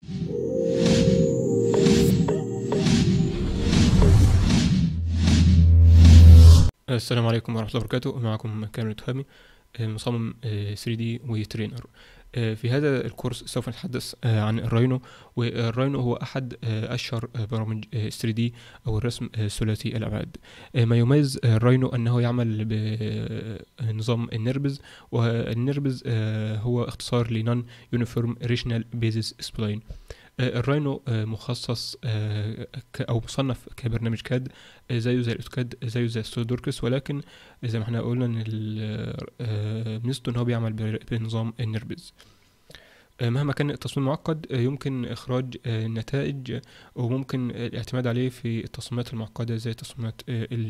السلام عليكم ورحمة الله وبركاته معكم كامل التهامي مصمم 3D وترينر في هذا الكورس سوف نتحدث عن الراينو والراينو هو أحد أشهر برامج 3D أو الرسم ثلاثي الأبعاد ما يميز الراينو أنه يعمل بنظام النربز والنربز هو اختصار لنون يونيفورم ريشنال بيزس سبلاين الراينو مخصص او مصنف كبرنامج كاد زيه زي الاوتوكاد زيه زي ستودوركس ولكن زي ما احنا قلنا ان ميزته ان هو بيعمل بنظام النربز مهما كان التصميم معقد يمكن اخراج النتائج وممكن الاعتماد عليه في التصميمات المعقده زي تصميمات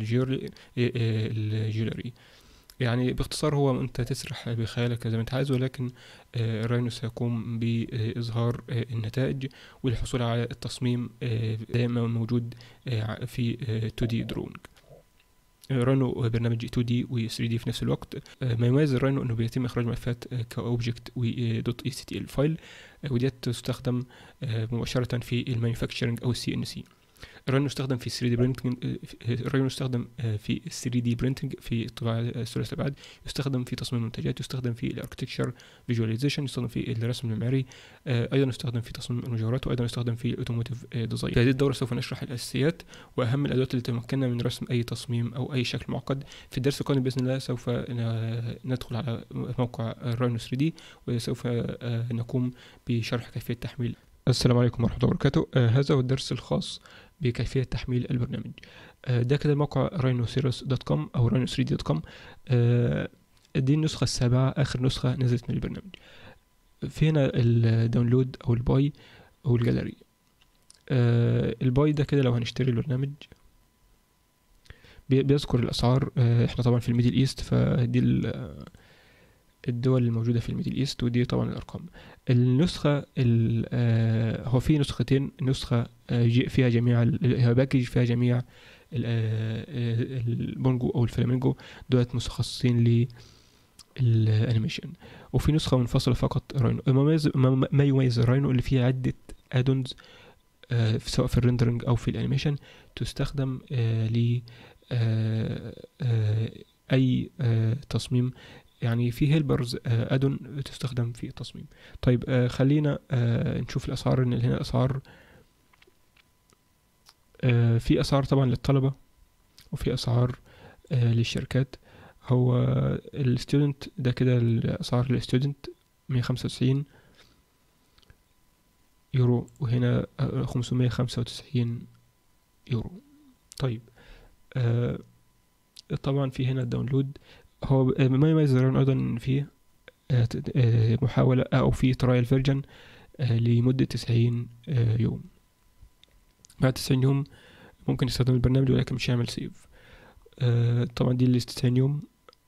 الجيولري يعني باختصار هو انت تسرح بخيالك زي ما انت عايز ولكن الراينو سيقوم باظهار النتائج والحصول على التصميم دائما موجود في 2D درونج راينو برنامج 2D و 3D في نفس الوقت ما يميز الراينو انه بيتم اخراج ملفات كاوبجكت و دوت اي سي تي ال فايل وديت تستخدم مباشره في المانيفاكتشرنج او السي ان سي الراينو يستخدم في 3 دي برينتنج الراينو يستخدم في 3 دي برينتنج في الطباعة ثلاث الابعاد يستخدم في تصميم المنتجات يستخدم في الاركتكشر فيجواليزيشن يستخدم في الرسم المعماري ايضا يستخدم في تصميم المجاورات وايضا يستخدم في الاوتوموتيف ديزاين في هذه الدوره سوف نشرح الاساسيات واهم الادوات اللي تمكننا من رسم اي تصميم او اي شكل معقد في الدرس القادم باذن الله سوف ندخل على موقع الراينو 3 دي وسوف نقوم بشرح كيفيه تحميل السلام عليكم ورحمه الله وبركاته هذا هو الدرس الخاص بكيفية تحميل البرنامج ده كده موقع rhinoceros.com أو rhino3d.com دي النسخة السابعة آخر نسخة نزلت من البرنامج في هنا الداونلود أو الباي أو الجاليري الباي ده كده لو هنشتري البرنامج بيذكر الأسعار احنا طبعا في الميدل ايست فدي الدول الموجودة في الميدل ايست ودي طبعا الأرقام النسخة هو في نسختين نسخة فيها جميع باكج فيها جميع البونجو أو الفلامينجو دولت متخصصين للانيميشن وفي نسخة منفصلة فقط راينو ما يميز الراينو اللي فيه عدة ادونز سواء في الريندرنج أو في الانيميشن تستخدم ل أي تصميم يعني في هيلبرز ادون تستخدم في التصميم طيب خلينا نشوف الاسعار ان هنا الاسعار في اسعار طبعا للطلبه وفي اسعار للشركات هو الستودنت ده كده الاسعار للستودنت مية خمسة وتسعين يورو وهنا خمسمية خمسة وتسعين يورو طيب طبعا في هنا الداونلود هو ما يميز الرن ايضا ان فيه محاولة او في ترايل فيرجن لمدة تسعين يوم بعد تسعين يوم ممكن يستخدم البرنامج ولكن مش هيعمل سيف طبعا دي اللي تسعين يوم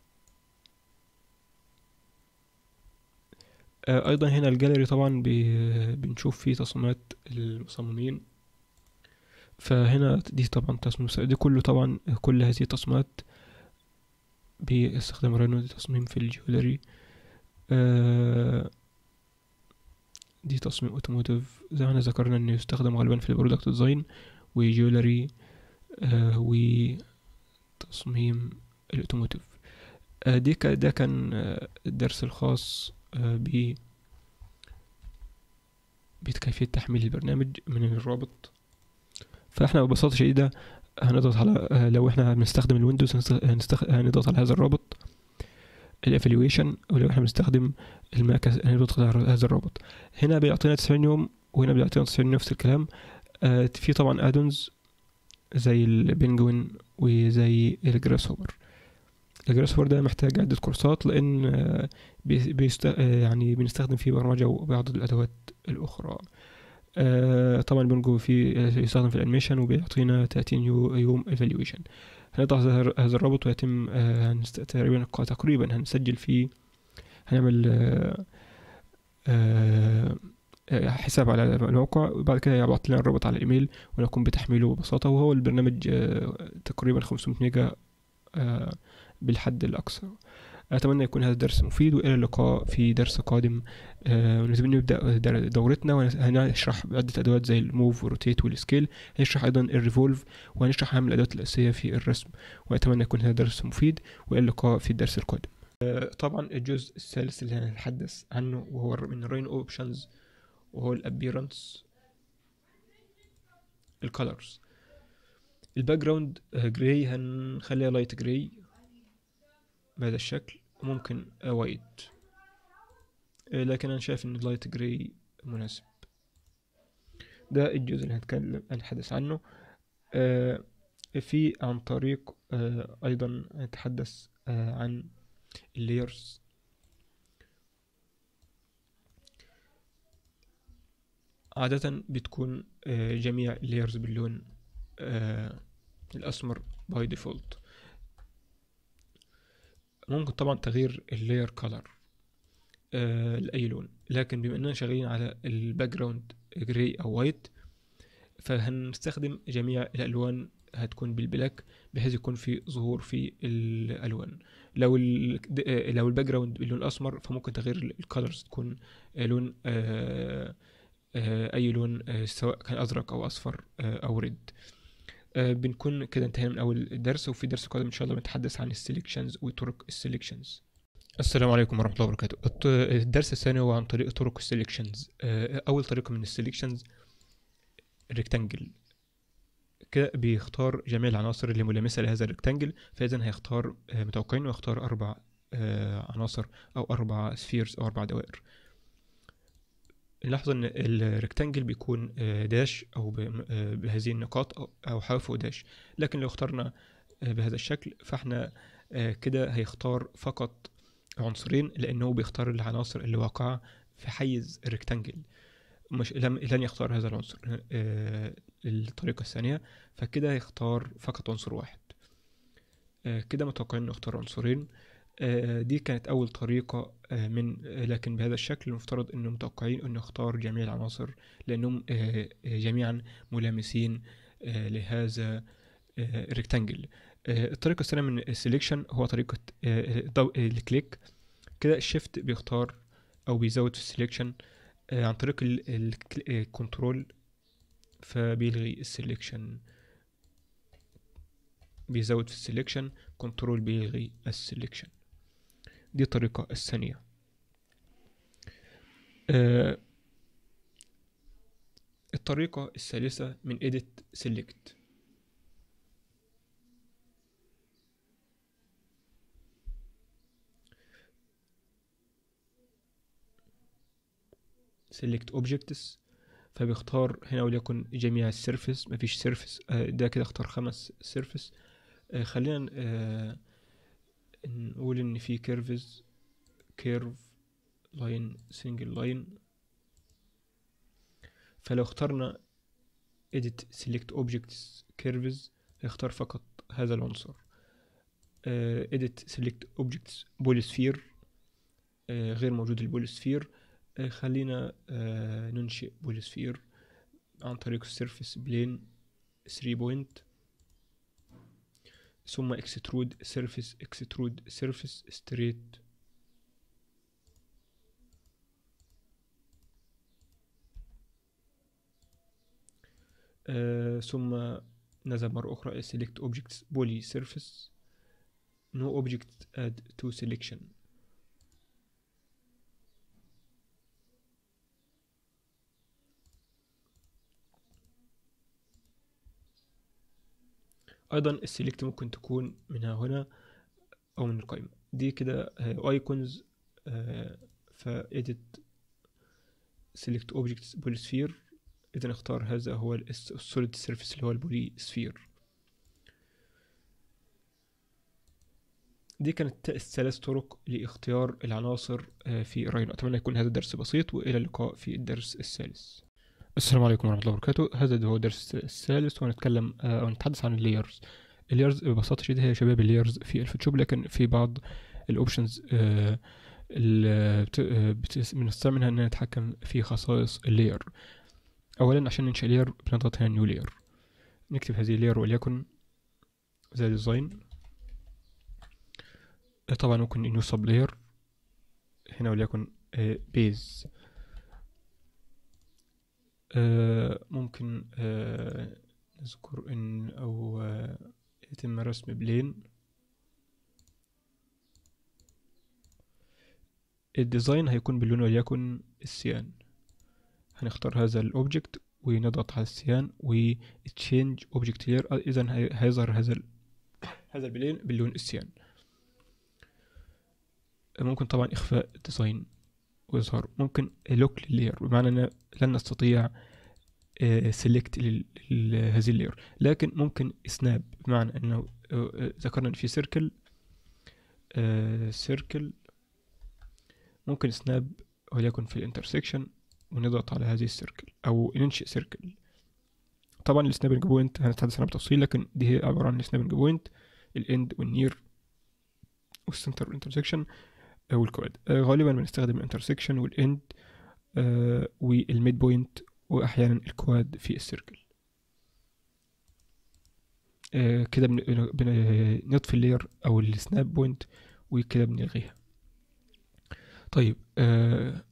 ايضا هنا الجاليري طبعا بنشوف فيه تصميمات المصممين فهنا دي طبعا تصميم دي كله طبعا كل هذه التصميمات باستخدام رينو تصميم في الجولري آه دي تصميم اوتوموتيف زي ما ذكرنا انه يستخدم غالبا في البرودكت ديزاين وجولري آه وتصميم الاوتوموتيف آه دي ده كان الدرس الخاص ب بكيفية تحميل البرنامج من الرابط فاحنا ببساطة شديدة هنضغط على لو احنا بنستخدم الويندوز هنستخ... هنضغط على هذا الرابط الافليويشن ولو احنا بنستخدم الماك هنضغط على هذا الرابط هنا بيعطينا 90 يوم وهنا بيعطينا 90 نفس الكلام آه في طبعا ادونز زي البنجوين وزي الجراس هوبر الجراس هوبر ده محتاج عدة كورسات لأن آه بيست... آه يعني بنستخدم فيه برمجة وبعض الأدوات الأخرى آه طبعا بنجو في يستخدم في الانيميشن وبيعطينا 30 يوم ايفالويشن هنضغط هذا الرابط ويتم آه تقريبا تقريبا هنسجل فيه هنعمل آه حساب على الموقع وبعد كده يبعت لنا الرابط على الايميل ونقوم بتحميله ببساطه وهو البرنامج تقريبا 500 ميجا بالحد الاقصى اتمنى يكون هذا الدرس مفيد والى اللقاء في درس قادم آه، نبدا در- دورتنا وهنشرح عده ادوات زي الموف والروتيت والسكيل هنشرح ايضا الريفولف وهنشرح اهم الادوات الاساسيه في الرسم واتمنى يكون هذا درس مفيد والى اللقاء في الدرس القادم آه، طبعا الجزء الثالث اللي هنتحدث عنه وهو من الراين اوبشنز وهو الابيرنس الكالرز الباك جراوند جراي هنخليها لايت جراي بهذا الشكل وممكن وايت لكن انا شايف ان اللايت جراي مناسب ده الجزء اللي هنتكلم هنتحدث عنه آه، في عن طريق آه، ايضا هنتحدث آه، عن اللايرز عادة بتكون آه، جميع اللايرز باللون آه، الأسمر باي ديفولت ممكن طبعا تغيير اللاير كولر لأي لون لكن بما اننا شغالين على الباك جراوند جراي او وايت فهنستخدم جميع الالوان هتكون بالبلاك بحيث يكون في ظهور في الالوان لو ال لو الباك جراوند باللون الاسمر فممكن تغيير الكالرز تكون لون آه، آه، اي لون آه، سواء كان ازرق او اصفر آه، او ريد آه، بنكون كده انتهينا من اول الدرس وفي درس قادم ان شاء الله بنتحدث عن السليكشنز وطرق السليكشنز السلام عليكم ورحمه الله وبركاته الط- الدرس الثاني هو عن طريق طرق السليكشنز اول طريقه من السليكشنز الريكتانجل كده بيختار جميع العناصر اللي ملامسه لهذا الريكتانجل فاذا هيختار آه، متوقعين ويختار اربع آه، عناصر او اربع سفيرز او اربع دوائر نلاحظ ان الريكتانجل بيكون آه، داش او ب- آه، بهذه النقاط أو- او حرف وداش لكن لو اخترنا آه، بهذا الشكل فاحنا آه، كده هيختار فقط عنصرين لانه بيختار العناصر اللي واقعة في حيز الريكتانجل مش لم لن يختار هذا العنصر آه، الطريقة الثانية فكده هيختار فقط عنصر واحد آه، كده متوقعين نختار عنصرين آه، دي كانت أول طريقة آه، من آه، لكن بهذا الشكل المفترض إنه متوقعين إنه نختار جميع العناصر لأنهم آه، آه، جميعا ملامسين آه، لهذا آه، الريكتانجل آه، الطريقة الثانية من السليكشن هو طريقة آه، ضو- الكليك كده الشيفت بيختار أو بيزود في السليكشن عن طريق الكنترول فبيلغي السليكشن بيزود في السليكشن كنترول بيلغي السليكشن دي الطريقة الثانية آه، الطريقة الثالثة من edit select select objects فبيختار هنا وليكن جميع السيرفس مفيش سيرفس ده كده اختار خمس سيرفس خلينا آه، نقول ان في كيرفز كيرف لاين سنجل لاين فلو اخترنا edit select objects curves هيختار فقط هذا العنصر آه، edit select objects polysphere آه، غير موجود البوليسفير آه، خلينا آه، ننشئ بوليسفير عن طريق السيرفيس بلين 3 بوينت ثم اكسترود سيرفيس اكسترود سيرفيس ستريت ثم نذهب مرة أخرى select objects poly surface no object add to selection ايضا السيلكت ممكن تكون منها هنا او من القائمه دي كده ايكونز ف edit select objects polysphere اذا نختار هذا هو السوليد سيرفيس اللي هو البولي سفير دي كانت الثلاث طرق لاختيار العناصر آه، في راينو اتمنى يكون هذا الدرس بسيط والى اللقاء في الدرس الثالث السلام عليكم ورحمة الله وبركاته هذا هو الدرس الثالث ونتكلم آه، أو نتحدث عن اللايرز اللايرز ببساطة شديدة هي شباب اللايرز في الفوتوشوب لكن في بعض الاوبشنز اللي بت- آه، بت- بنستعملها ان نتحكم في خصائص اللاير اولا عشان ننشئ لاير بنضغط هنا نيو لاير نكتب هذه اللاير وليكن زي ديزاين آه، طبعا ممكن نيو سب لاير هنا وليكن بيز ممكن آه، نذكر ان او آه، يتم رسم بلين الديزاين هيكون باللون وليكن السيان هنختار هذا الاوبجكت ونضغط على السيان و change object layer اذا هي- هيظهر هذا ال- هذا البلين باللون السيان ممكن طبعا اخفاء الديزاين ويظهر ممكن لوك لللاير بمعنى ان لن نستطيع سيلكت هذه اللاير لكن ممكن سناب بمعنى انه آه، آه، ذكرنا ان في سيركل سيركل ممكن سناب وليكن في الانترسكشن ونضغط على هذه السيركل او ننشئ سيركل طبعا السنابنج بوينت هنتحدث عنها بتفصيل لكن دي هي عباره عن السنابنج بوينت الاند والنير والسنتر والانترسكشن والكواد آه، غالبا بنستخدم الانترسكشن والاند آه، والميد بوينت واحيانا الكواد في السيركل آه، كده بن- بن- بنطفي اللاير او السناب بوينت وكده بنلغيها طيب آه،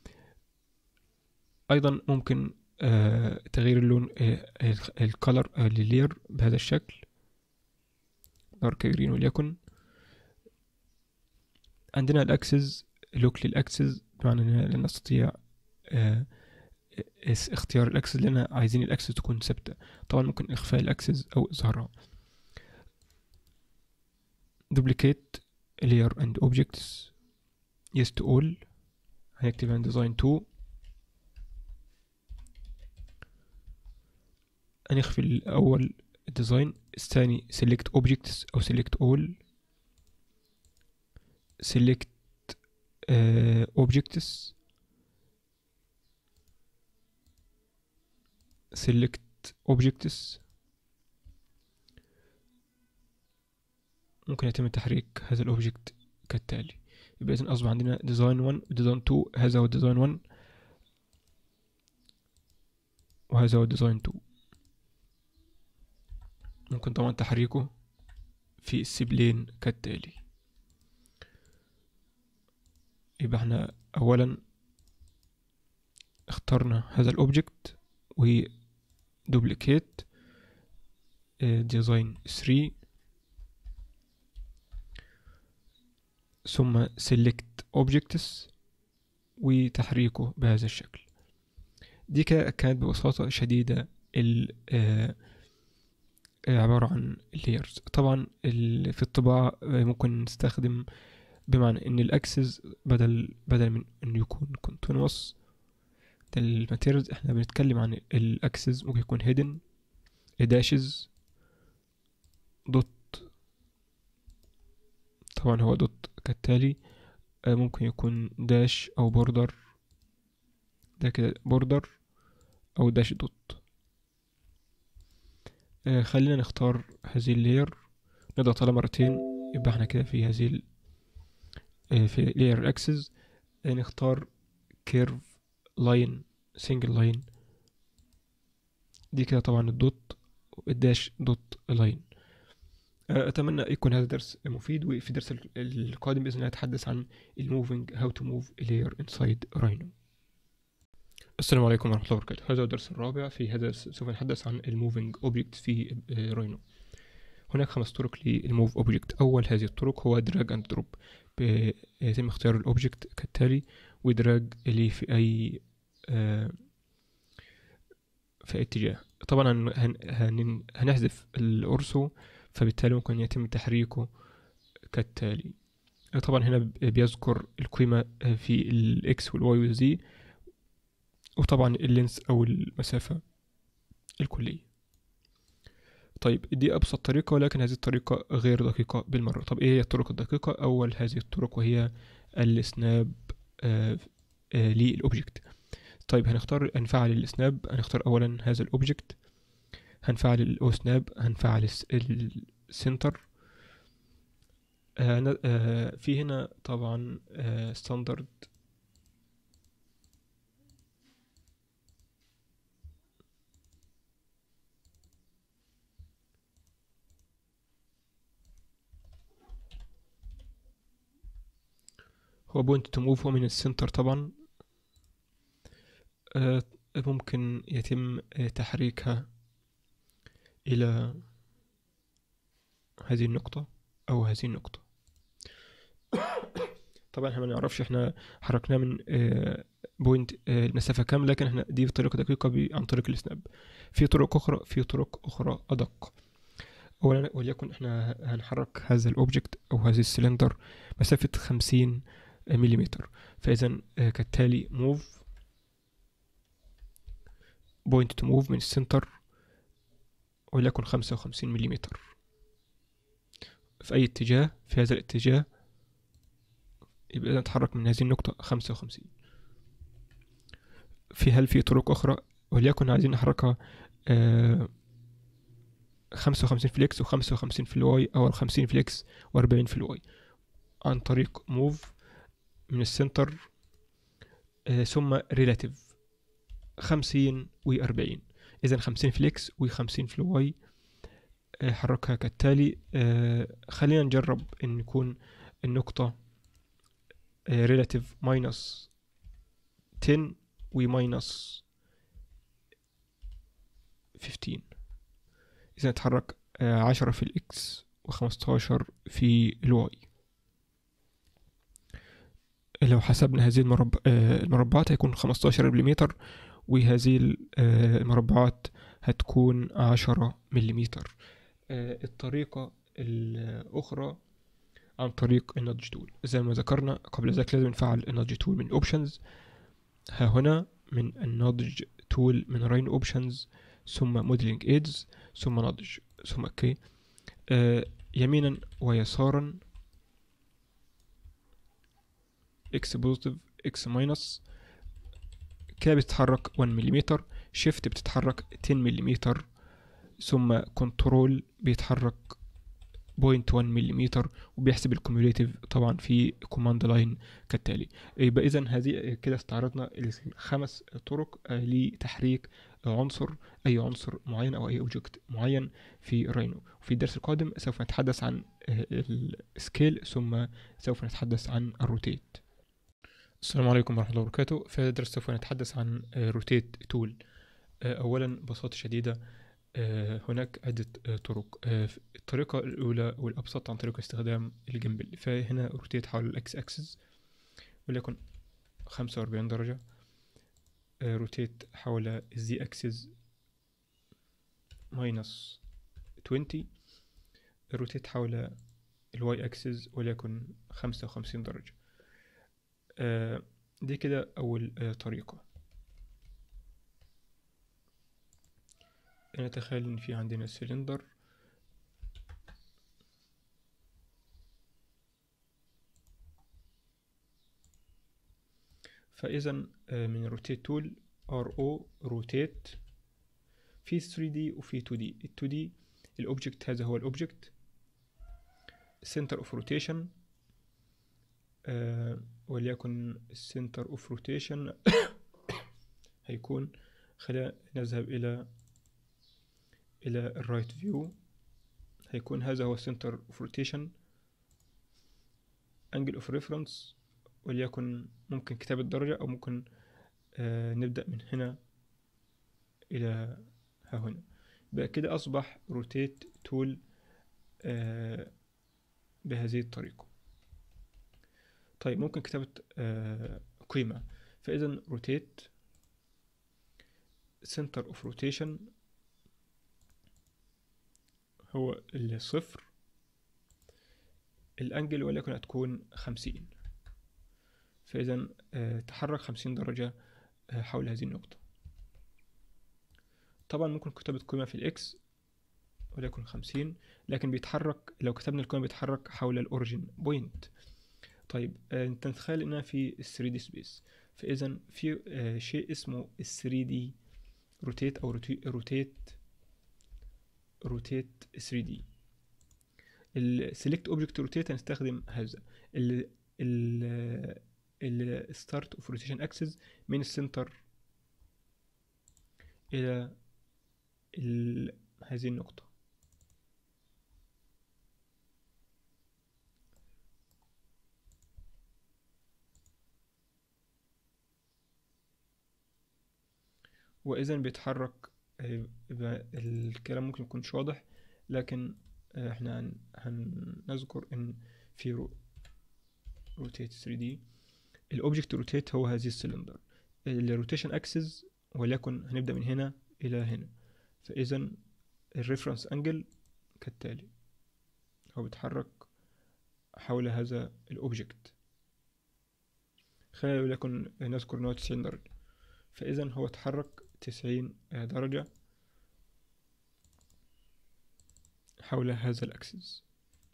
ايضا ممكن آه، تغيير اللون الكالر لللاير بهذا الشكل دارك جرين وليكن عندنا الاكسس لوك للاكسس بمعنى اننا لا نستطيع آه، اس- اختيار الاكسس لان عايزين الاكسس تكون ثابته طبعا ممكن اخفاء الاكسس او اظهارها duplicate layer and objects yes to all هنكتب هنا design 2 هنخفي الاول الديزاين الثاني select objects او select all select uh, objects select objects ممكن يتم تحريك هذا الاوبجكت كالتالي يبقى اذا اصبح عندنا ديزاين 1 وديزاين 2 هذا هو ديزاين 1 وهذا هو ديزاين 2 ممكن طبعا تحريكه في السبلين كالتالي يبقى احنا اولا اخترنا هذا الاوبجكت و duplicate ديزاين 3 ثم select objects وتحريكه بهذا الشكل دي كا- كانت ببساطة شديدة ال آه، آه، عبارة عن layers طبعا ال- في الطباعة آه، ممكن نستخدم بمعنى ان الاكسس بدل بدل من انه يكون continuous ده الماتيريالز احنا بنتكلم عن الاكسس ممكن يكون hidden dashes دوت طبعا هو دوت كالتالي آه، ممكن يكون داش او بوردر ده كده بوردر او داش دوت آه، خلينا نختار هذه اللاير نضغط على مرتين يبقى احنا كده في هذه ال- آه، في لاير اكسس نختار كيرف لاين سنجل لاين دي كده طبعا الدوت الداش دوت لاين اتمنى يكون هذا درس مفيد وفي الدرس ال- القادم باذن الله نتحدث عن الموفينج هاو تو موف لاير انسايد راينو السلام عليكم ورحمه الله وبركاته هذا هو الدرس الرابع في هذا الدرس سوف نتحدث عن الموفينج اوبجكت في آه، راينو هناك خمس طرق للموف اوبجكت اول هذه الطرق هو دراج اند دروب يتم اختيار الاوبجكت كالتالي ودراج اليه في اي آه، في اي اتجاه طبعا هن- هن- هن- هنحذف الأورسو فبالتالي ممكن يتم تحريكه كالتالي طبعا هنا ب- بيذكر القيمة في الإكس والواي والزي وطبعا اللينس أو المسافة الكلية طيب دي أبسط طريقة ولكن هذه الطريقة غير دقيقة بالمرة طب إيه هي الطرق الدقيقة أول هذه الطرق وهي السناب آه، آه، للأوبجكت طيب هنختار هنفعل السناب هنختار أولا هذا الأوبجكت هنفعل الأو سناب هنفعل الس- السنتر آه، ن- آه، في هنا طبعا ستاندرد هو بوينت تو موف هو من السنتر طبعا آه، ممكن يتم آه، تحريكها إلى هذه النقطة أو هذه النقطة طبعا احنا ما نعرفش احنا حركناه من بوينت المسافة كام لكن احنا دي بطريقة دقيقة ب- عن طريق السناب في طرق أخرى في طرق أخرى أدق أولا وليكن احنا هنحرك هذا الأوبجكت أو هذه السلندر مسافة خمسين مليمتر فإذا آه، كالتالي موف بوينت تو موف من السنتر وليكن خمسة وخمسين مليمتر في أي اتجاه في هذا الاتجاه يبقى نتحرك من هذه النقطة خمسة وخمسين في هل في طرق أخرى وليكن عايزين نحركها خمسة وخمسين في الإكس وخمسة وخمسين في الواي أو خمسين في الإكس وأربعين في الواي عن طريق موف من السنتر آه، ثم ريلاتيف خمسين وأربعين إذا خمسين في الإكس وخمسين في الواي آه، حركها كالتالي آه، خلينا نجرب إن يكون النقطة ريلاتيف ماينس 10 وماينس 15 إذا نتحرك آه، عشرة في الإكس وخمستاشر في الواي لو حسبنا هذه المربع آه، المربعات هيكون خمستاشر مليمتر وهذه ال- آه، المربعات هتكون عشرة مليمتر آه، الطريقة الأخرى عن طريق النودج تول زي ما ذكرنا قبل ذلك لازم نفعل النودج تول من اوبشنز ها هنا من النودج تول من راين اوبشنز ثم موديلنج ايدز ثم نودج ثم اوكي آه يمينا ويسارا اكس بوزيتيف اكس ماينس كده بتتحرك 1 ملم شيفت بتتحرك 10 ملم ثم كنترول بيتحرك 0.1 ملم وبيحسب الكوميوليتيف طبعا في كوماند لاين كالتالي يبقى اذا هذه كده استعرضنا الخمس طرق آه، لتحريك عنصر اي عنصر معين او اي اوبجكت معين في راينو في الدرس القادم سوف نتحدث عن آه، السكيل ثم سوف نتحدث عن الروتيت السلام عليكم ورحمة الله وبركاته في هذا الدرس سوف نتحدث عن روتيت تول أولا ببساطة شديدة آه، هناك عدة آه، طرق آه، ف- الطريقة الأولى والأبسط عن طريق استخدام الجيمبل فهنا روتيت حول الأكس أكسس وليكن خمسة وأربعين درجة روتيت حول الزي أكسس ماينس 20 روتيت حول الواي أكسس وليكن خمسة وخمسين درجة آه، دي كده أول آه، طريقة نتخيل إن في عندنا سلندر فإذا آه، من روتيت تول ار او روتيت في 3 دي وفي 2 دي ال 2 دي الاوبجكت هذا هو الاوبجكت center of rotation آه وليكن center of rotation هيكون خلينا نذهب إلى إلى الرايت فيو هيكون هذا هو center of rotation angle of reference وليكن ممكن كتابة درجة أو ممكن آه نبدأ من هنا إلى ها هنا بقى كده أصبح روتيت تول آه بهذه الطريقة طيب ممكن كتابة آه قيمة فإذا روتيت center of rotation هو الصفر الأنجل وليكن هتكون خمسين فإذا آه تحرك خمسين درجة آه حول هذه النقطة طبعا ممكن كتابة قيمة في الإكس وليكن خمسين لكن بيتحرك لو كتبنا القيمة بيتحرك حول الأوريجين بوينت طيب آه انت تتخيل انها في ال 3 دي سبيس فاذا في آه شيء اسمه ال 3 دي روتيت او روتيت روتيت 3 دي السيلكت اوبجكت روتيت هنستخدم هذا ال ال الستارت اوف روتيشن اكسس من السنتر الى ال هذه النقطة واذا بيتحرك آه، يبقى الكلام ممكن يكونش واضح لكن آه، احنا هن- هنذكر ان في رو روتيت 3 دي الاوبجكت روتيت هو هذه السلندر الروتيشن اكسس وليكن هنبدا من هنا الى هنا فاذا الريفرنس انجل كالتالي هو بيتحرك حول هذا الاوبجكت خلينا وليكن نذكر ان هو 90 درجة فاذا هو اتحرك 90 درجة حول هذا الاكسس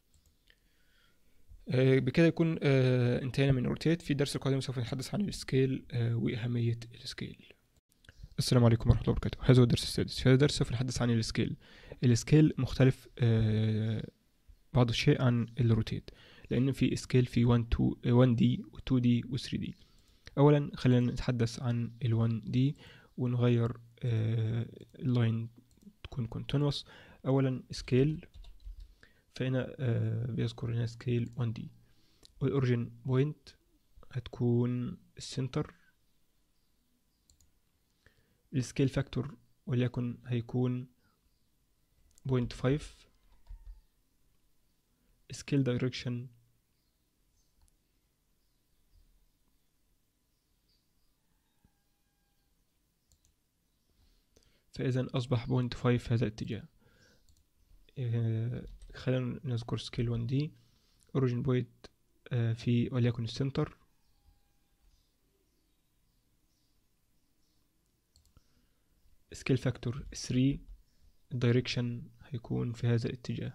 آه، بكده يكون آه، انتهينا من روتيت في الدرس القادم سوف نتحدث عن السكيل آه، وأهمية السكيل السلام عليكم ورحمة الله وبركاته هذا هو الدرس السادس في هذا الدرس سوف نتحدث عن السكيل السكيل مختلف آه، بعض الشيء عن الروتيت لأن في سكيل في 1 2 1 دي و 2 دي و 3 دي أولا خلينا نتحدث عن ال 1 دي ونغير آه، اللاين تكون continuous أولا سكيل فهنا آه، بيذكر هنا سكيل 1 دي والاوريجين بوينت هتكون السنتر السكيل فاكتور وليكن هيكون بوينت فايف سكيل دايركشن فإذا أصبح بوينت فايف هذا الاتجاه آه، خلينا نذكر سكيل 1 دي اوريجين بوينت في وليكن السنتر سكيل فاكتور 3 الدايركشن هيكون في هذا الاتجاه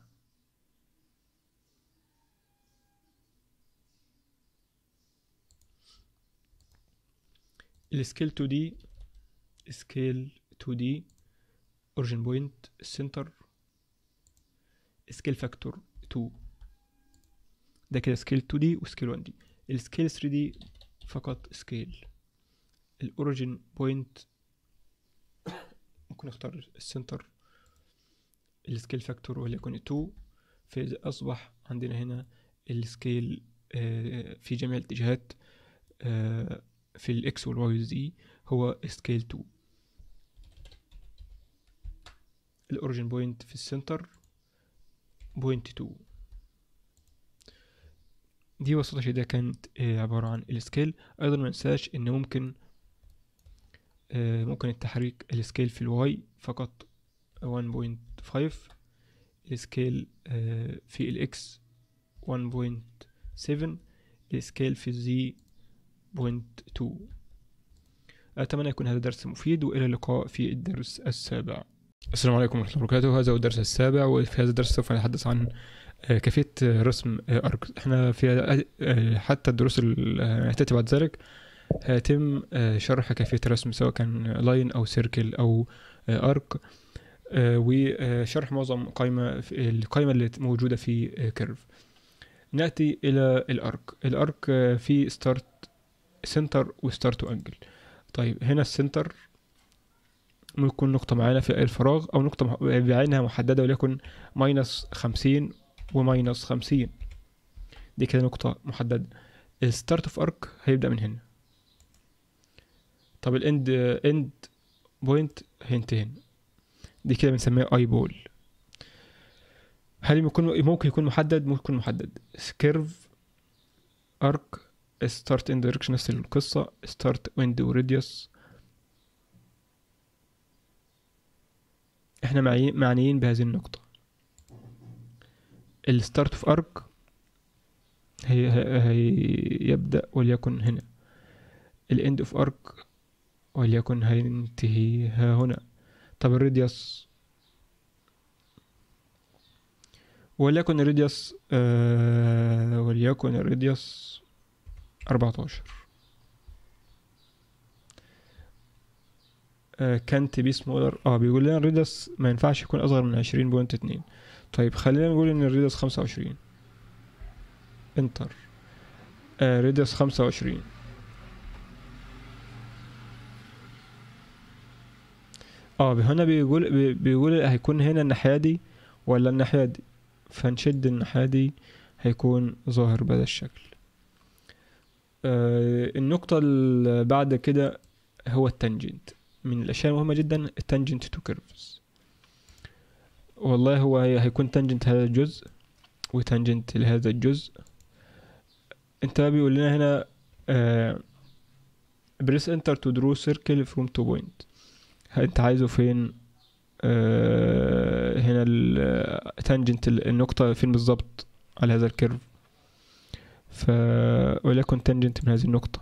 السكيل 2 دي سكيل 2 دي اوريجين بوينت السنتر سكيل فاكتور 2 ده كده سكيل 2 دي وسكيل 1 دي السكيل 3 دي فقط سكيل الاوريجين بوينت ممكن نختار السنتر السكيل فاكتور وليكن 2 فإذا أصبح عندنا هنا السكيل آه، في جميع الاتجاهات آه، في الاكس والواي والزي هو سكيل 2 الاوريجين بوينت في السنتر بوينت 2 دي ببساطة شديدة كانت آه، عبارة عن السكيل أيضا ما ننساش إن ممكن آه، ممكن التحريك السكيل في الواي فقط 1.5 السكيل آه، في الاكس 1.7 السكيل في الزي 0.2 أتمنى يكون هذا درس مفيد وإلى اللقاء في الدرس السابع السلام عليكم ورحمة الله وبركاته هذا هو الدرس السابع وفي هذا الدرس سوف نتحدث عن آه، كيفية آه، رسم آه، أرك احنا في آه، حتى الدروس اللي هتأتي بعد ذلك هيتم آه، شرح كيفية رسم سواء كان لاين أو سيركل أو آه، أرك آه، وشرح معظم قائمة في- القائمة اللي موجودة في آه، كيرف نأتي إلى الأرك الأرك آه، في ستارت سنتر وستارت وأنجل طيب هنا السنتر ممكن يكون نقطة معينة في الفراغ أو نقطة مح- بعينها محددة وليكن ماينس خمسين وماينس خمسين دي كده نقطة محددة الستارت اوف ارك هيبدأ من هنا طب الاند اند بوينت هينتهي هنا دي كده بنسميها اي بول هل يكون ممكن يكون محدد ممكن يكون محدد كيرف ارك ستارت اند دايركشن نفس القصة ستارت ويند وراديوس احنا معي- معنيين بهذه النقطة الستارت اوف ارك هي هي يبدأ وليكن هنا الاند اوف ارك وليكن هينتهي ها هنا طب الراديوس وليكن الراديوس آه وليكن الراديوس 14 آه كانت بي سمولر اه بيقول لنا الراديوس ما ينفعش يكون اصغر من 20.2 طيب خلينا نقول ان الراديوس 25 انتر آه راديوس 25 اه هنا بيقول بي- بيقول هيكون هنا الناحية دي ولا الناحية دي فنشد الناحية دي هيكون ظاهر بهذا الشكل آه النقطة اللي بعد كده هو التانجنت من الاشياء المهمه جدا التانجنت تو كيرفز والله هو هي- هيكون تانجنت هذا الجزء وتانجنت لهذا الجزء انت بقى بيقول لنا هنا بريس انتر تو درو سيركل فروم تو بوينت انت عايزه فين آه هنا التانجنت النقطة فين بالظبط على هذا الكيرف ف وليكن تانجنت من هذه النقطة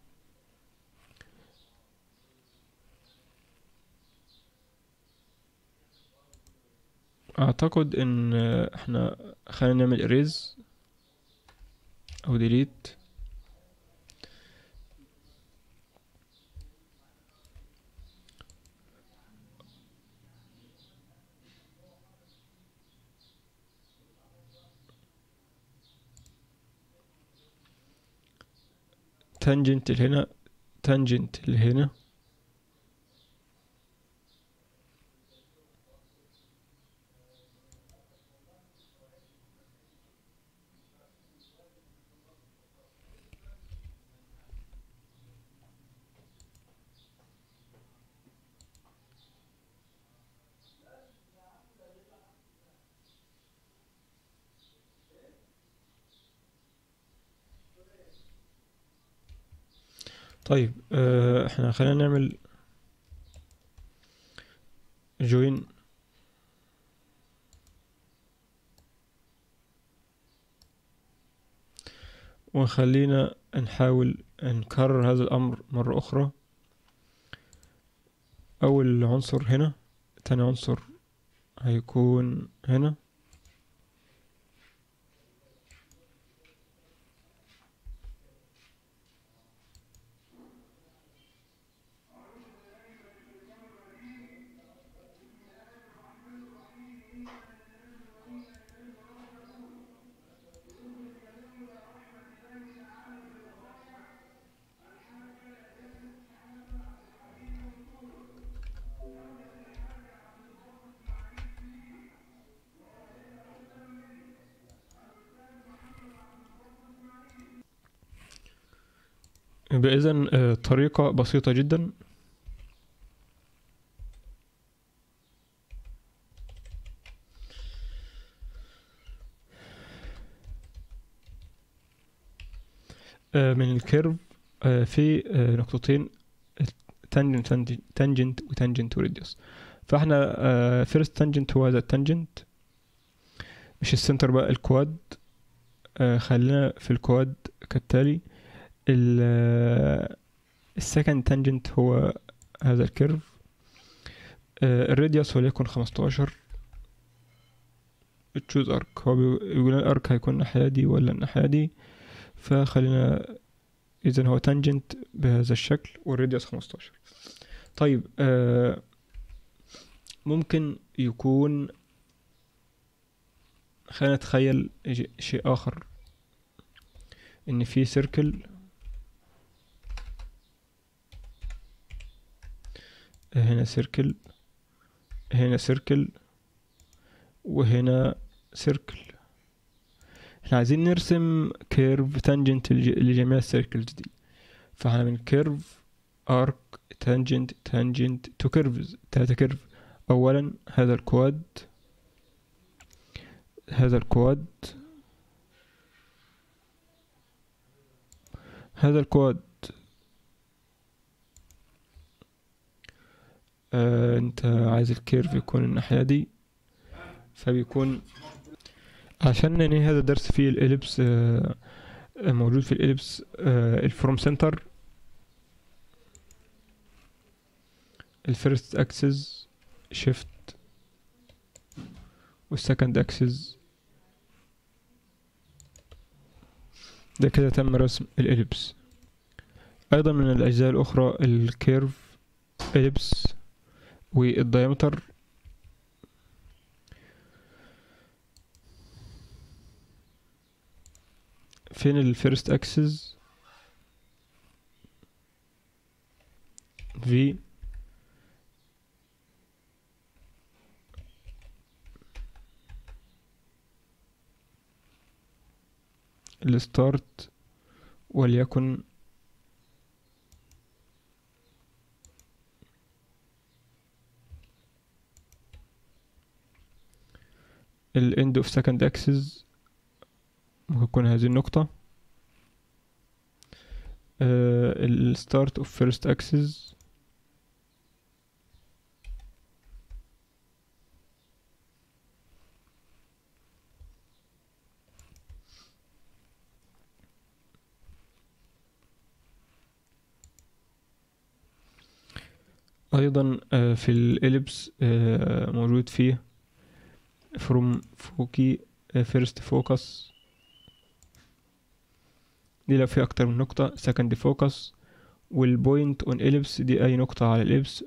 اعتقد ان احنا خلينا نعمل اريز او ديليت تانجنت هنا تانجنت هنا طيب آه، احنا خلينا نعمل جوين وخلينا نحاول نكرر هذا الأمر مرة أخرى أول عنصر هنا تاني عنصر هيكون هنا يبقى إذن آه، طريقة بسيطة جدا آه، من الكيرف آه، في آه، نقطتين تانجنت تانجنت وتانجنت وريديوس فاحنا فيرست تانجنت هو هذا التانجنت مش السنتر بقى الكواد آه، خلينا في الكواد كالتالي السكند تانجنت هو هذا الكيرف آه، الراديوس وليكن خمستاشر تشوز ارك هو بيقول لنا الارك هيكون الناحية دي ولا الناحية دي فخلينا اذا هو تانجنت بهذا الشكل والراديوس خمستاشر طيب آه ممكن يكون خلينا نتخيل ج- شيء اخر ان في سيركل هنا سيركل هنا سيركل وهنا سيركل احنا عايزين نرسم كيرف تانجنت لجميع السيركلز دي فاحنا من كيرف ارك تانجنت تانجنت تو كيرفز تلاتة كيرف اولا هذا الكواد هذا الكواد هذا الكواد آه انت عايز الكيرف يكون الناحية دي فبيكون عشان ننهي هذا الدرس فيه الإليبس آه آه، موجود في الإليبس آه الفروم سنتر الفيرست اكسس شيفت والسكند اكسس ده كده تم رسم الإليبس أيضا من الأجزاء الأخرى الكيرف إليبس والدايمتر فين الفيرست اكسس في الستارت وليكن ال end of second axis ممكن تكون هذه النقطة آه، ال start of first axis ايضا آه، في الاليبس آه، موجود فيه from فوكي first focus دي لو في اكتر من نقطة second focus والبوينت on ellipse دي اي نقطة على الاليبس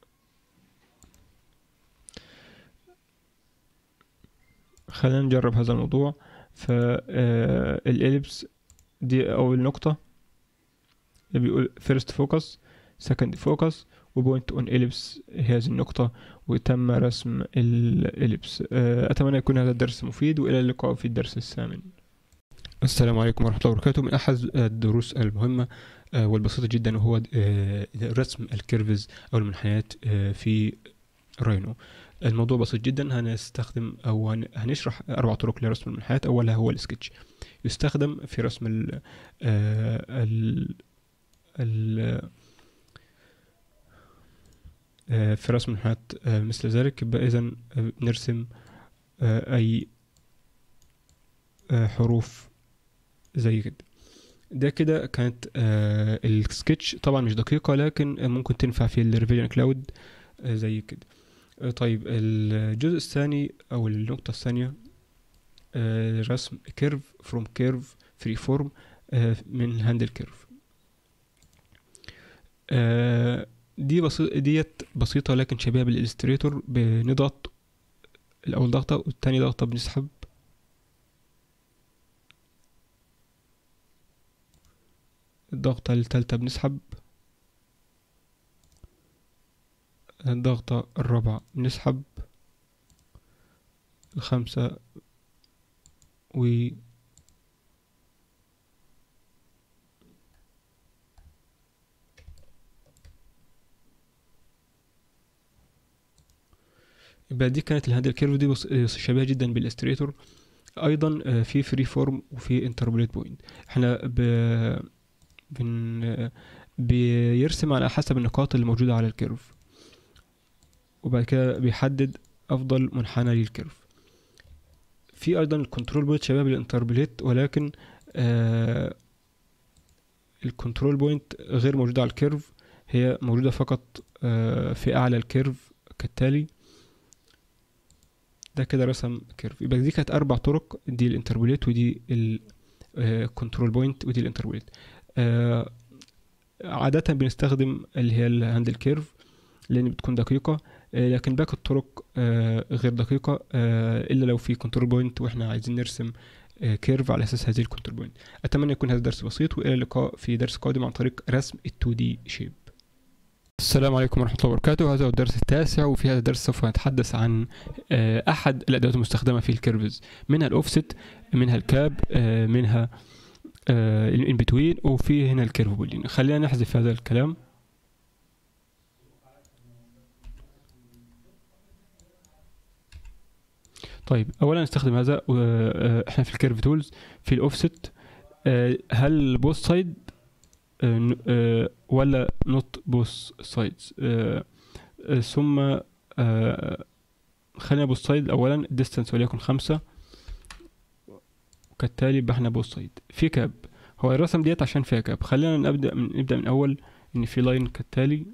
خلينا نجرب هذا الموضوع فالاليبس دي اول نقطة بيقول first focus second focus وبوينت اون اليبس هذه النقطة وتم رسم الاليبس اتمنى يكون هذا الدرس مفيد والى اللقاء في الدرس الثامن السلام عليكم ورحمة الله وبركاته من أحد الدروس المهمة آه، والبسيطة جدا وهو آه، رسم الكيرفز أو المنحنيات آه، في راينو الموضوع بسيط جدا هنستخدم أو هن- هنشرح أربع طرق لرسم المنحنيات أولها هو السكتش يستخدم في رسم ال ال ال آه، في رسم المنحنيات آه، مثل ذلك يبقى إذا نرسم آه، أي آه، حروف زي كده ده كده كانت آه السكتش طبعا مش دقيقة لكن ممكن تنفع في الريفيجن كلاود آه زي كده آه طيب الجزء الثاني او النقطة الثانية آه رسم كيرف فروم كيرف فري فورم من هاندل كيرف آه دي بسيط ديت بسيطة لكن شبيهة بالإلستريتور بنضغط الأول ضغطة والتاني ضغطة بنسحب الضغطة التالتة بنسحب الضغطة الرابعة بنسحب الخامسة و يبقى دي كانت الهاندل كيرف دي بص- شبيهة جدا بالاستريتور ايضا آه، في فري فورم وفي انتربوليت بوينت احنا ب... بن... بيرسم على حسب النقاط اللي موجودة على الكيرف وبعد كده بيحدد أفضل منحنى للكيرف في أيضا الكنترول بوينت شباب الانتربوليت ولكن آه الكنترول بوينت غير موجودة على الكيرف هي موجودة فقط آه في أعلى الكيرف كالتالي ده كده رسم كيرف يبقى دي كانت أربع طرق دي الانتربوليت ودي الكنترول بوينت ودي الانتربوليت آه عادة بنستخدم اللي هي الهاندل كيرف لأن بتكون دقيقة آه لكن باقي الطرق آه غير دقيقة آه إلا لو في كنترول بوينت وإحنا عايزين نرسم آه كيرف على أساس هذه الكنترول بوينت أتمنى يكون هذا الدرس بسيط وإلى اللقاء في درس قادم عن طريق رسم ال 2 دي شيب السلام عليكم ورحمة الله وبركاته هذا هو الدرس التاسع وفي هذا الدرس سوف نتحدث عن آه أحد الأدوات المستخدمة في الكيرفز منها الأوفست منها الكاب آه منها الان بتوين وفي هنا الكيرف بولين خلينا نحذف هذا الكلام طيب اولا نستخدم هذا آه، احنا في الكيرف تولز في الاوفست هل بوث سايد ولا نوت بوث سايدز ثم آه، خلينا بوث سايد اولا ديستانس وليكن خمسة وكالتالي يبقى احنا بوث سايد في كاب هو الرسم ديت عشان فيها كاب خلينا نبدا من نبدا من اول ان في لاين كالتالي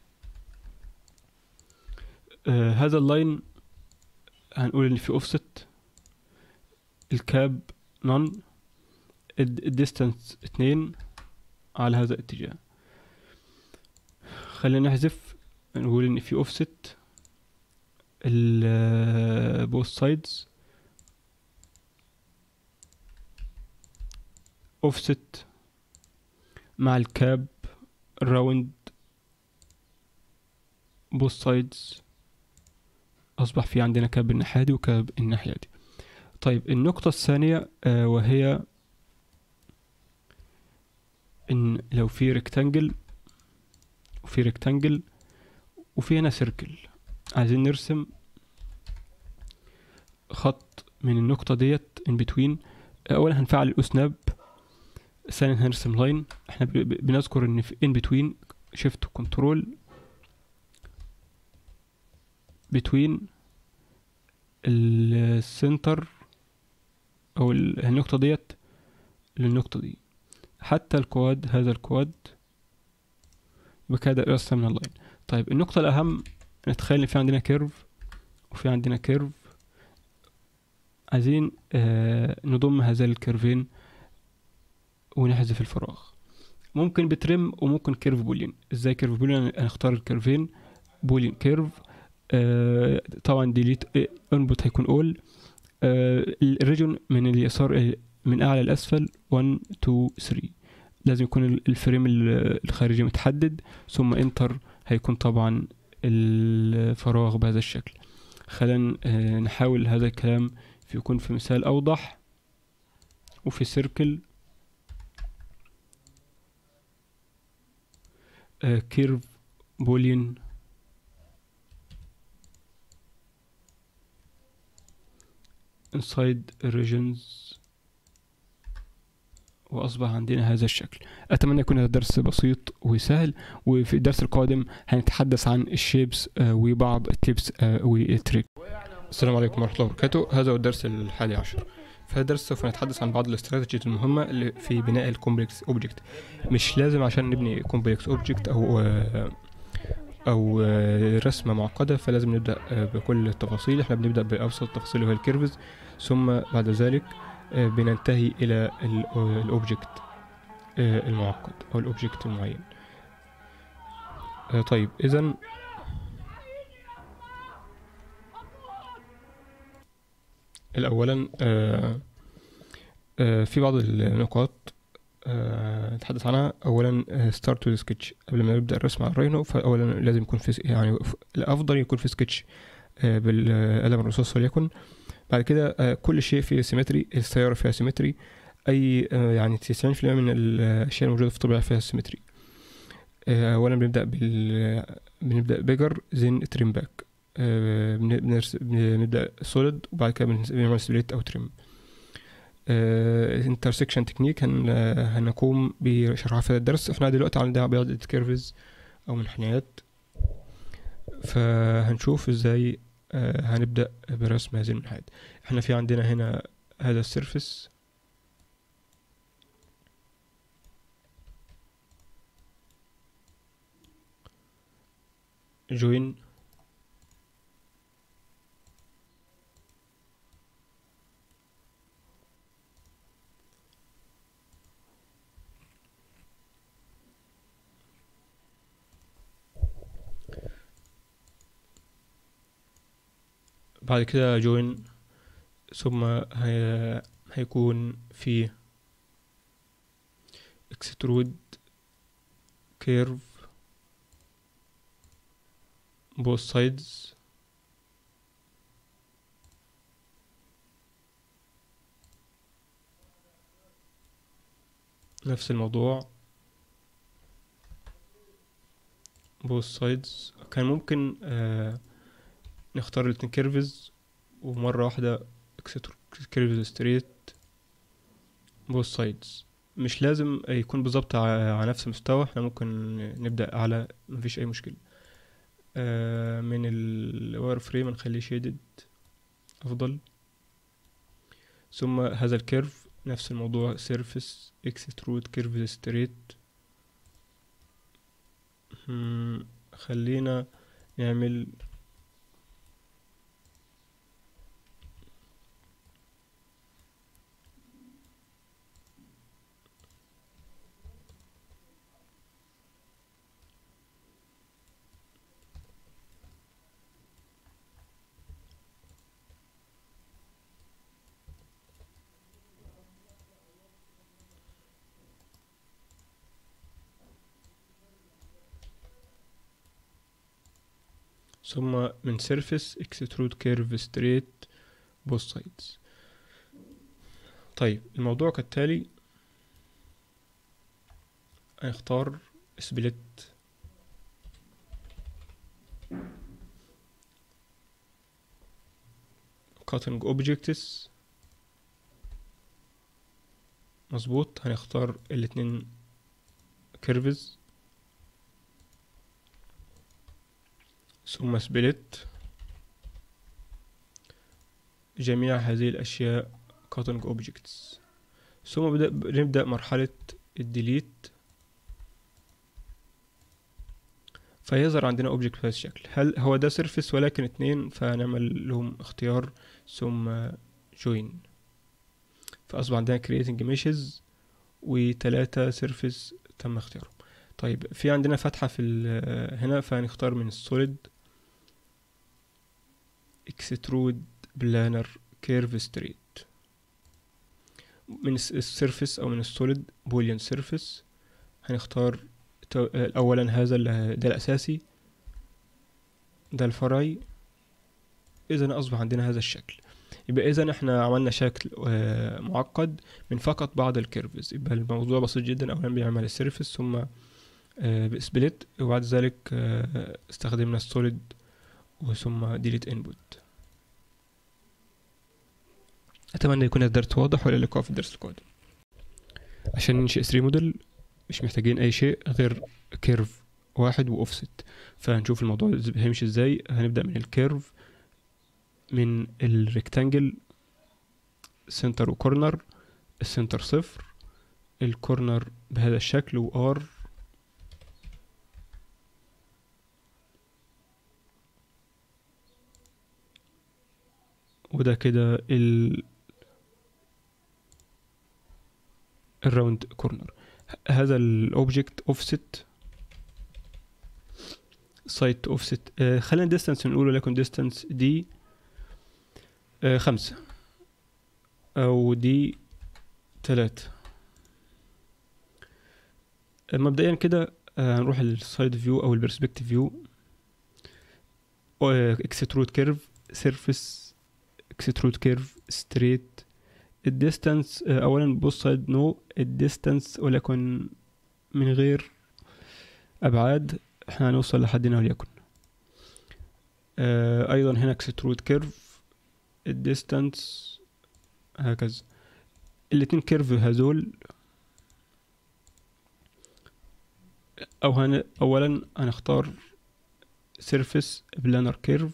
آه هذا اللاين هنقول ان في اوفست الكاب نون الديستانس اتنين على هذا الاتجاه خلينا نحذف نقول ان في اوفست ال both sides offset مع الكاب راوند both sides أصبح في عندنا كاب الناحية دي وكاب الناحية دي طيب النقطة الثانية آه وهي إن لو في ريكتانجل وفي ريكتانجل وفي هنا سيركل عايزين نرسم خط من النقطة ديت in between أولا هنفعل الأسناب ثانيا هنرسم لاين احنا ب- ب- بنذكر ان في in between shift control between السنتر او ال- النقطة ديت للنقطة دي حتى الكواد هذا الكواد بكده رسمنا اللاين طيب النقطة الأهم نتخيل إن في عندنا كيرف وفي عندنا كيرف عايزين آه نضم هذين الكيرفين ونحذف الفراغ ممكن بترم وممكن كيرف بولين ازاي كيرف بولين هنختار الكيرفين بولين كيرف آه طبعا ديليت انبوت هيكون اول آه الريجون من اليسار من اعلى لاسفل 1 2 3 لازم يكون ال- الفريم ال- الخارجي متحدد ثم انتر هيكون طبعا الفراغ بهذا الشكل خلينا آه، نحاول هذا الكلام في يكون في مثال اوضح وفي سيركل كيرف بولين inside regions وأصبح عندنا هذا الشكل أتمنى يكون هذا الدرس بسيط وسهل وفي الدرس القادم هنتحدث عن الشيبس آه، وبعض التيبس آه، والتريك السلام عليكم ورحمة الله وبركاته هذا هو الدرس الحادي عشر في هذا الدرس سوف نتحدث عن بعض الاستراتيجيز المهمة اللي في بناء الكومبلكس اوبجكت مش لازم عشان نبني كومبلكس اوبجكت او آه، او آه، رسمة معقدة فلازم نبدأ آه، بكل التفاصيل احنا بنبدأ بأبسط التفاصيل وهي الكيرفز ثم بعد ذلك آه، بننتهي إلى ال- آه، الأوبجكت آه، المعقد أو الأوبجكت المعين آه، طيب إذا الأولا آه، آه، في بعض النقاط آه، نتحدث عنها أولا ستارت تو سكتش قبل ما نبدأ الرسم على الراينو فأولا لازم يكون في يعني ف- الأفضل يكون في سكتش آه، بالقلم الرصاص وليكن بعد كده آه، كل شيء فيه سيمتري السيارة فيها سيمتري أي آه، يعني 90% من الأشياء الموجودة في الطبيعة فيها سيمتري أولا بنبدأ بال بنبدأ بيجر زين تريم باك بنبدأ سوليد وبعد كده بن- بنعمل سبليت أو تريم انترسكشن تكنيك هن هنقوم بشرحها في الدرس احنا دلوقتي عندنا بعض كيرفز او منحنيات فهنشوف ازاي آه، هنبدأ برسم هذه المنحنيات احنا في عندنا هنا هذا السيرفس جوين بعد كده جوين ثم هي... هيكون في اكسترود كيرف both sides نفس الموضوع both sides كان ممكن آه نختار الاتنين كيرفز ومرة واحدة كيرفز ستريت both sides مش لازم يكون بالظبط ع- على نفس المستوى احنا ممكن نبدأ على مفيش أي مشكلة آه، من الواير فريم نخليه شيدد أفضل ثم هذا الكيرف نفس الموضوع سيرفيس اكسترود كيرف ستريت خلينا نعمل ثم من surface extrude curve straight both sides طيب الموضوع كالتالي هنختار split cutting objects مظبوط هنختار الاتنين كيرفز ثم سبلت جميع هذه الأشياء cutting objects ثم بدأ نبدأ مرحلة الديليت فيظهر عندنا اوبجكت بهذا الشكل هل هو ده سيرفيس ولكن اتنين فنعمل لهم اختيار ثم جوين فاصبح عندنا creating meshes وتلاتة سيرفيس تم اختيارهم طيب في عندنا فتحة في هنا فهنختار من السوليد extrude planar curve straight من السيرفيس او من السوليد بوليان سيرفيس هنختار اولا هذا ده الاساسي ده الفرعي اذا اصبح عندنا هذا الشكل يبقى اذا احنا عملنا شكل معقد من فقط بعض الكيرفز يبقى الموضوع بسيط جدا اولا بيعمل السيرفس ثم سبليت وبعد ذلك استخدمنا السوليد وثم ديليت انبوت اتمنى يكون الدرس واضح والى اللقاء في الدرس القادم عشان ننشئ 3 موديل مش محتاجين اي شيء غير كيرف واحد واوفست فهنشوف الموضوع هيمشي ازاي هنبدا من الكيرف من الريكتانجل سنتر وكورنر السنتر صفر الكورنر بهذا الشكل وار وده كده ال الراوند كورنر هذا الاوبجكت اوفست سايت اوفست خلينا ديستانس نقول لكم ديستانس دي آه خمسة او دي تلاتة مبدئيا كده هنروح للسايد فيو او البرسبكتيف فيو اكسترود كيرف سيرفيس اكسترود كيرف ستريت الديستانس اولا بوث سايد نو الديستانس ولكن من غير ابعاد احنا هنوصل لحد هنا وليكن آه ايضا هنا اكسترود كيرف الديستانس هكذا الاتنين كيرف هذول او هن اولا هنختار سيرفيس بلانر كيرف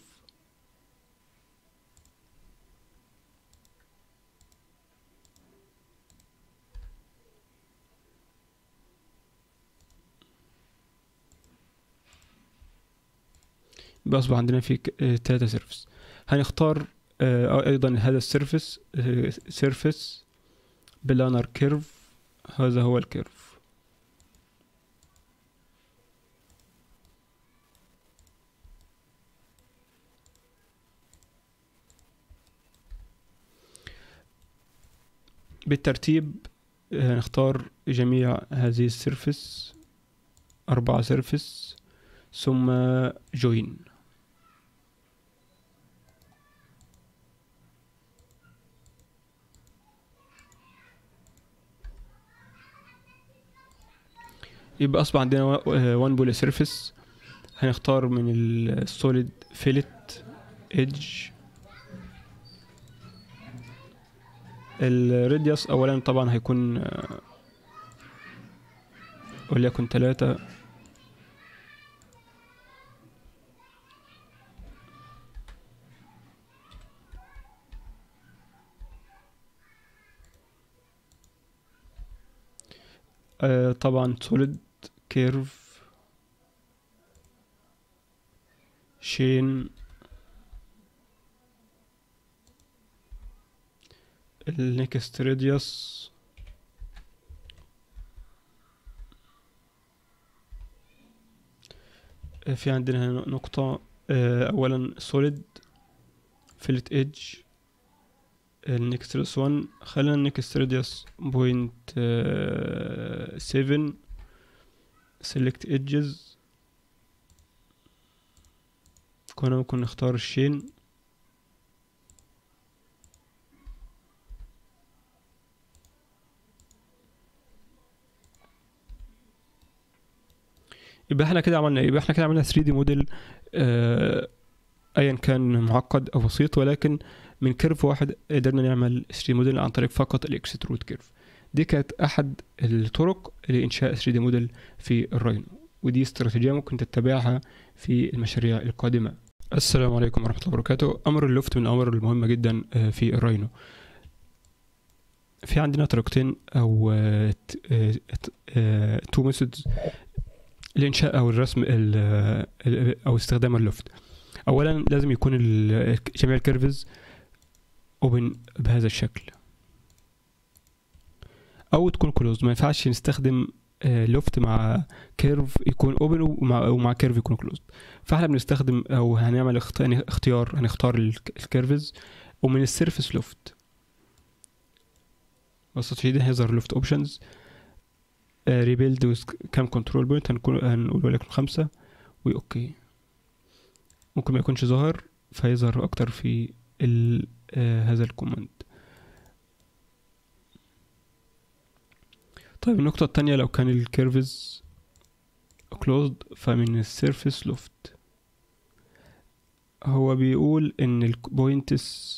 يبقى اصبح عندنا في تلاتة سيرفيس هنختار ايضا هذا السيرفيس سيرفيس بلانر كيرف هذا هو الكيرف بالترتيب هنختار جميع هذه السيرفيس أربعة سيرفيس ثم جوين يبقى اصبح عندنا وان بولي سيرفيس هنختار من السوليد فيلت ايدج الراديوس اولا طبعا هيكون وليكن تلاتة آه طبعا سوليد كيرف شين النكست راديوس في عندنا هنا نقطة أولا سوليد فيلت ايدج النكست راديوس 1 خلينا النكست راديوس بوينت سيفن select edges كنا ممكن نختار الشين يبقى احنا كده عملنا ايه يبقى احنا كده عملنا 3 دي موديل آه ايا كان معقد او بسيط ولكن من كيرف واحد قدرنا نعمل 3 دي موديل عن طريق فقط الاكسترود كيرف دي كانت احد الطرق لانشاء 3 دي موديل في الراينو ودي استراتيجيه ممكن تتبعها في المشاريع القادمه السلام عليكم ورحمه الله وبركاته امر اللوفت من الامر المهمه جدا آه، في الراينو في عندنا طريقتين او تو ميثودز لانشاء او الرسم ال- ال- او استخدام اللوفت اولا لازم يكون ال- جميع الكيرفز اوبن بهذا الشكل او تكون كلوز ما ينفعش نستخدم لوفت مع كيرف يكون اوبن ومع, ومع كيرف يكون كلوز فاحنا بنستخدم او هنعمل اخت- يعني اختيار هنختار الكيرفز ومن السيرفس لوفت ببساطة شديدة هيظهر لوفت اوبشنز ريبيلد ويز كام كنترول بوينت هنكون هنقول ولكن خمسة واوكي ممكن ما يكونش ظاهر فيظهر اكتر في ال آه هذا الكوماند طيب النقطة التانية لو كان الكيرفز closed فمن السيرفيس لوفت هو بيقول ان البوينتس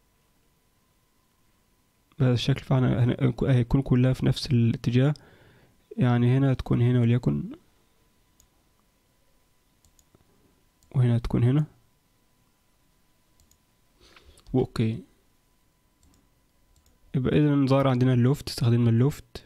بهذا الشكل فعلا هن- هيكون كلها في نفس الاتجاه يعني هنا تكون هنا وليكن وهنا تكون هنا واوكي يبقى اذا ظهر عندنا اللوفت استخدمنا اللوفت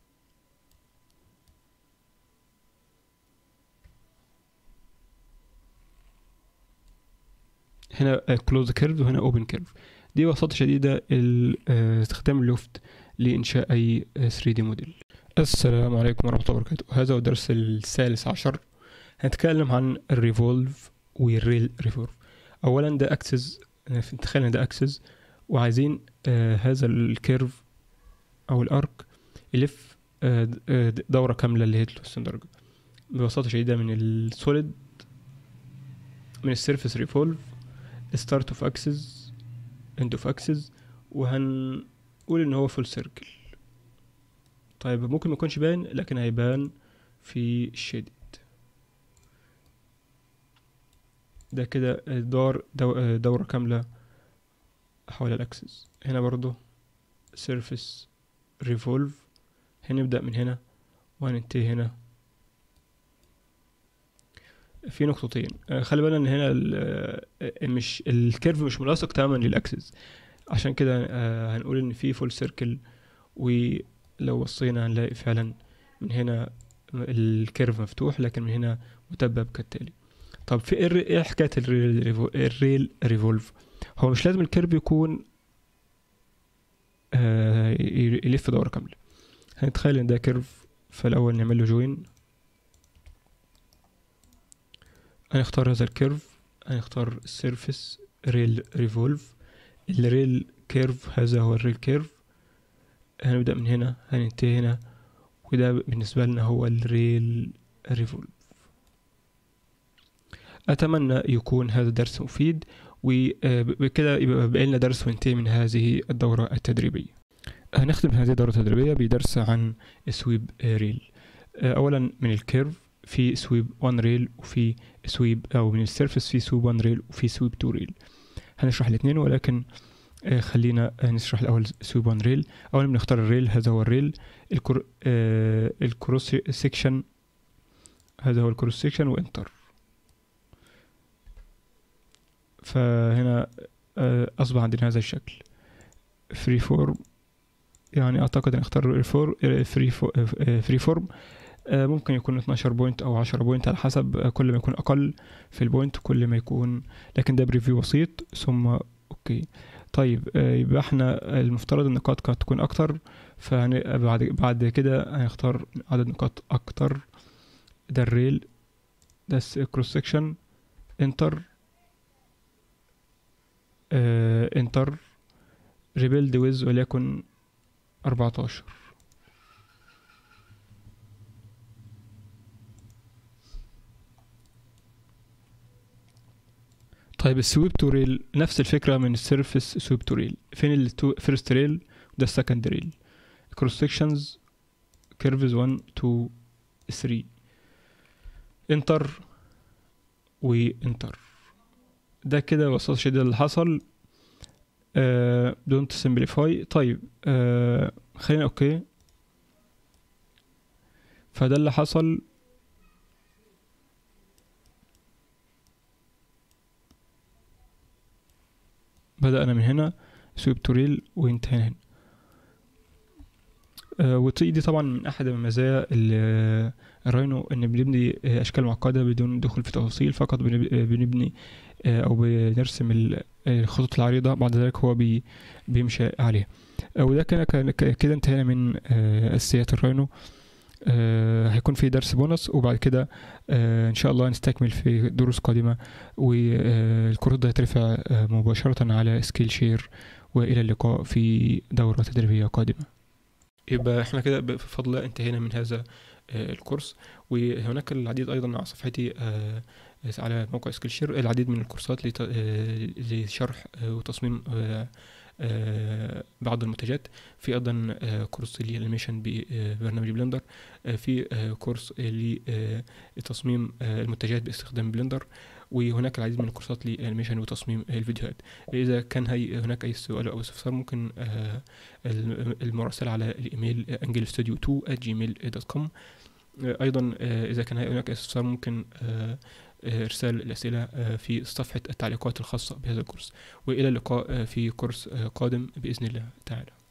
هنا كلوز كيرف وهنا اوبن كيرف دي ببساطة شديدة ال- آه، استخدام اللوفت لإنشاء أي 3 دي موديل السلام عليكم ورحمة الله وبركاته هذا هو الدرس الثالث عشر هنتكلم عن الريفولف والريل ريفولف أولا ده أكسس تخيل إن ده أكسس وعايزين آه هذا الكيرف أو الأرك يلف آه د- آه د- دورة كاملة اللي هي 360 درجة ببساطة شديدة من السوليد من السيرفيس ريفولف ستارت اوف اكسس اند اوف اكسس وهنقول ان هو فول سيركل طيب ممكن ما يكونش باين لكن هيبان في الشيدد ده كده دار دو دورة كاملة حول الأكسس هنا برضو سيرفيس ريفولف هنبدأ من هنا وهننتهي هنا في نقطتين آه، خلي بالنا ان هنا ال- آه، مش الكيرف مش ملاصق تماما للاكسس عشان كده آه، هنقول ان في فول سيركل ولو بصينا هنلاقي فعلا من هنا الكيرف مفتوح لكن من هنا متبب كالتالي طب في ايه الر- ايه حكايه الريل ريفو- الريل ريفولف هو مش لازم الكيرف يكون آه، ي- يلف دوره كامله هنتخيل ان ده كيرف فالاول نعمل له جوين هنختار هذا الكيرف هنختار السيرفيس ريل ريفولف الريل كيرف هذا هو الريل كيرف هنبدأ من هنا هننتهي هنا وده بالنسبة لنا هو الريل ريفولف أتمنى يكون هذا درس مفيد وبكده يبقى بقى لنا درس وينتهي من هذه الدورة التدريبية هنختم هذه الدورة التدريبية بدرس عن سويب ريل أولا من الكيرف في سويب 1 ريل وفي سويب او من السيرفس في سويب 1 ريل وفي سويب 2 ريل هنشرح الاثنين ولكن آه، خلينا آه، نشرح الاول سويب 1 ريل اولا بنختار الريل هذا هو الريل الكر... آه، الكروس سيكشن هذا هو الكروس سيكشن وانتر فهنا آه، اصبح عندنا هذا الشكل فري فورم يعني اعتقد نختار الفور فري فري فورم آه، ممكن يكون 12 بوينت او 10 بوينت على حسب آه، كل ما يكون اقل في البوينت كل ما يكون لكن ده بريفيو بسيط ثم اوكي طيب آه، يبقى احنا المفترض النقاط كانت تكون اكتر فبعد بعد كده هنختار عدد نقاط اكتر ده الريل ده الكروس سكشن انتر انتر ريبيلد ويز وليكن 14 طيب السويب تو ريل نفس الفكرة من السيرفيس سويب تو ريل فين الفيرست ريل وده السكند ريل كروس سكشنز كيرفز 1 2 3 انتر وانتر ده كده ببساطة شديدة اللي حصل دونت سمبليفاي طيب آه خلينا اوكي فده اللي حصل بدأنا من هنا سويب توريل وانتهينا هنا آه وتي دي طبعا من احد مزايا ال- الراينو ان بنبني آه، اشكال معقده بدون دخول في تفاصيل فقط بنب- آه، بنبني آه، او بنرسم ال- الخطوط العريضه بعد ذلك هو بي بيمشي عليها آه، وده كان كان- ك- كده انتهينا من آه، اساسيات الراينو آه، هيكون في درس بونص وبعد كده آه، ان شاء الله نستكمل في دروس قادمه والكورس ده هيترفع آه، مباشره على سكيل شير والى اللقاء في دوره تدريبيه قادمه يبقى احنا كده بفضل الله انتهينا من هذا آه، الكورس وهناك العديد ايضا على صفحتي آه، على موقع سكيل شير العديد من الكورسات لت- آه، لشرح آه، وتصميم آه، آه، بعض المنتجات في ايضا آه، كورس للانيميشن ببرنامج بلندر آه، في آه، كورس لتصميم آه، المنتجات باستخدام بلندر وهناك العديد من الكورسات للانيميشن وتصميم الفيديوهات اذا كان هي هناك اي سؤال او استفسار ممكن آه، الم- المراسله على الايميل angelstudio2@gmail.com آه، ايضا آه، اذا كان هناك استفسار ممكن آه، آه، ارسال الاسئله آه، في صفحه التعليقات الخاصه بهذا الكورس والى اللقاء آه، في كورس آه، قادم باذن الله تعالى